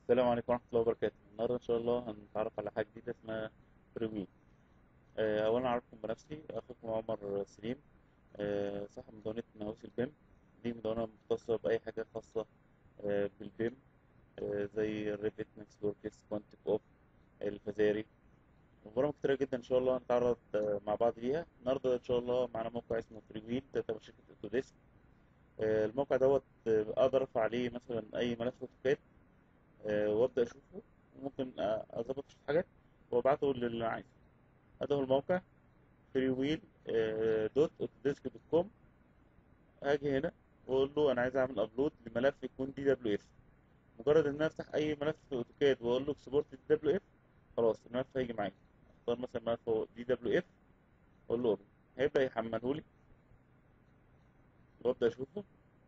السلام عليكم ورحمة الله وبركاته النهاردة إن شاء الله هنتعرف على حاجة جديدة اسمها فريوي آه، أولا أعرفكم بنفسي أخوكم عمر سليم آه، صاحب مدونة نواوس البيم دي مدونة مختصة بأي حاجة خاصة آه، بالبيم آه، زي الريفت نكس وركس كوانتيك أوف الفزاري وبرامج كتيرة جدا إن شاء الله هنتعرض آه، مع بعض ليها النهاردة إن شاء الله معانا موقع اسمه فريوي ده تبع شركة أوتوديسك آه، الموقع دوت آه، أقدر أرفع عليه مثلا أي ملف أوتوكاد آه، وابدا اشوفه وممكن آه، اظبط شويه حاجات وابعته للي عايزه هذا هو الموقع فريويل دوت اوتوديسك دوت كوم هاجي هنا واقول له انا عايز اعمل ابلود لملف يكون دي دبليو اف مجرد ان انا افتح اي ملف في اوتوكاد واقول له اكسبورت دي دبليو اف خلاص الملف هيجي معايا اختار مثلا ملف هو دي دبليو اف اقول له اوبن هيبدا يحمله لي وابدا اشوفه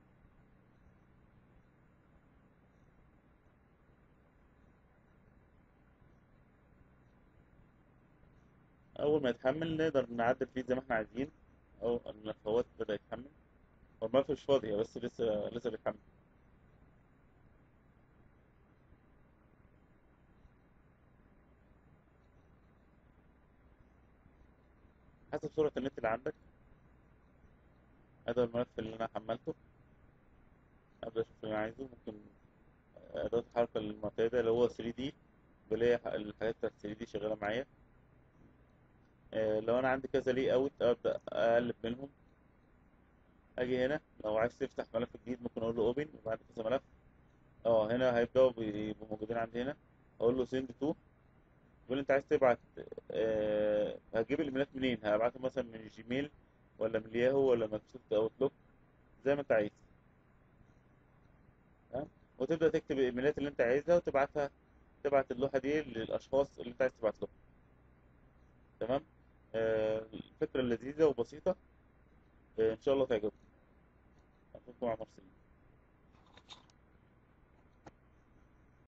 اول ما يتحمل نقدر نعدل فيه زي ما احنا عايزين او الملفات بدا يتحمل هو الملف مش فاضي بس لسه لسه بيتحمل حسب سرعة النت اللي عندك هذا الملف اللي انا حملته ابدا اشوف اللي انا عايزه ممكن اداة الحركة المعتادة اللي هو 3D بلاقي الحاجات بتاعت 3D شغالة معايا آه، لو انا عندي كذا لي اوت ابدا اقلب بينهم اجي هنا لو عايز تفتح ملف جديد ممكن اقول له اوبن وبعد كذا ملف اه هنا هيبداوا بيبقوا موجودين عندي هنا اقول له سند تو يقول لي انت عايز تبعت أه هتجيب الايميلات منين هبعتها مثلا من الجيميل ولا من الياهو ولا مايكروسوفت اوتلوك زي ما انت عايز تمام وتبدا تكتب الايميلات اللي انت عايزها وتبعتها تبعت اللوحه دي للاشخاص اللي انت عايز تبعت لهم تمام آه الفكره لذيذه وبسيطه آه ان شاء الله تعجبكم اخوكم عمر سليم